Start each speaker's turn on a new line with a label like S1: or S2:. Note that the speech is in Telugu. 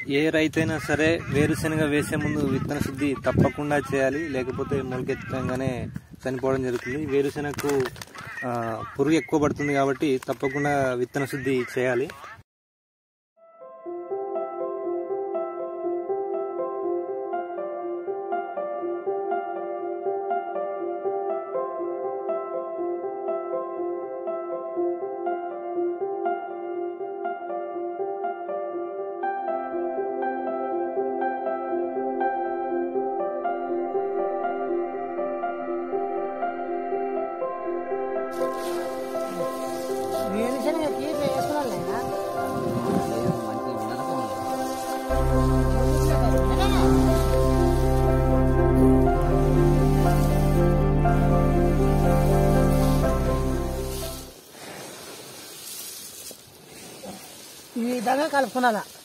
S1: ఏ రైతైనా సరే వేరుశనగ వేసే ముందు విత్తన శుద్ధి తప్పకుండా చేయాలి లేకపోతే మొలకెత్తగానే చనిపోవడం జరుగుతుంది వేరుశనగకు ఆ, పురుగు ఎక్కువ పడుతుంది కాబట్టి తప్పకుండా విత్తన శుద్ధి చేయాలి
S2: వేరుశనగకి వేసుకున్నాను లేదా? ఈ విధంగా కలుపుకున్నాను